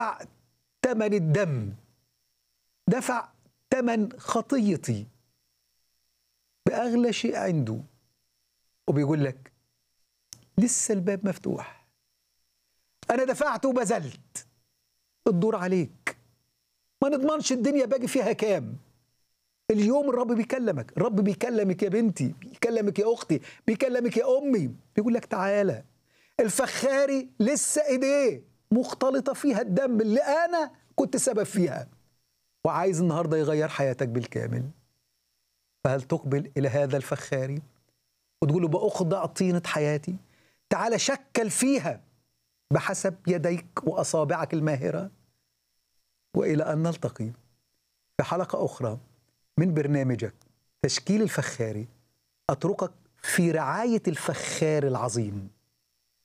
ثمن الدم دفع ثمن خطيتي بأغلى شيء عنده وبيقول لك لسه الباب مفتوح أنا دفعت وبذلت الدور عليك ما نضمنش الدنيا باقي فيها كام اليوم الرب بيكلمك الرب بيكلمك يا بنتي بيكلمك يا أختي بيكلمك يا أمي بيقول لك تعالى الفخاري لسه إيديه مختلطة فيها الدم اللي أنا كنت سبب فيها وعايز النهارده يغير حياتك بالكامل فهل تقبل الى هذا الفخاري وتقول له باخضع طينه حياتي تعال شكل فيها بحسب يديك واصابعك الماهره والى ان نلتقي في حلقه اخرى من برنامجك تشكيل الفخاري اتركك في رعايه الفخار العظيم